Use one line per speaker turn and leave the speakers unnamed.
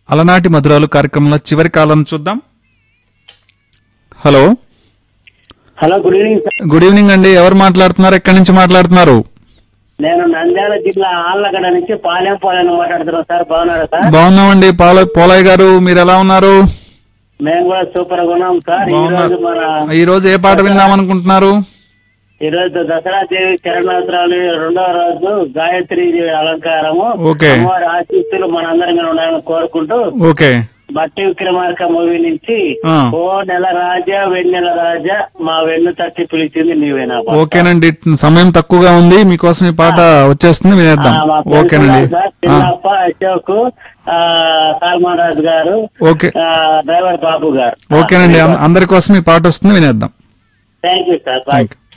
అలనాటి మధురాలు కార్యక్రమంలో చివరి కాలం చూద్దాం hello
hello good evening sir
good evening అండి ఎవరు మాట్లాడుతున్నారు ఎక్కడి నుంచి మాట్లాడుతున్నారు
నేను నంద్యాల జిల్లా ఆళ్ళగడ నుంచి పాలెం పాలెం మాట్లాడుతున్నాను సార్ బాగున్నారా సార్
బాగున్నామండి పాల పోలయ్య గారు మీరు ఎలా ఉన్నారు
మేము కూడా సూపర్ గా ఉన్నాం సార్ ఈ
బాగున్నారు.
రోజు మన
ఈ రోజు ఏ పాట విందాం అనుకుంటున్నారు
ఈ రోజు దసరా దేవి చరణాస్త్రాలు రెండవ రోజు గాయత్రి అలంకారము
ఓకే.
అమ్మవారి ఆశీస్సులు మనందరి మీద ఉండాలని కోరుకుంటూ
ఓకే
బట్టి విక్రమార్క మూవీ నుంచి
ఆ.
ఓ నెల రాజా వెన్నెల రాజా మా వెన్ను తట్టి పిలిచింది నీవేనా పాట.
ఓకేనండి సమయం తక్కువగా ఉంది మీకోసం ఈ పాట వచ్చేస్తుంది వినేద్దాం
ఆ, మా ఫ్రెండ్స్
ఓకేనండి
ఉన్నారు సార్.
ఆ,
చిన్నప్ప అశోక్ ఆ, సల్మాన్ రాజు గారు
ఓకే
ఆ, డ్రైవర్ బాబు గారు
ఓకేనండి అం- అందరి కోసం ఈ పాట వస్తుంది వినేద్దాం
thank you sir bye
thank you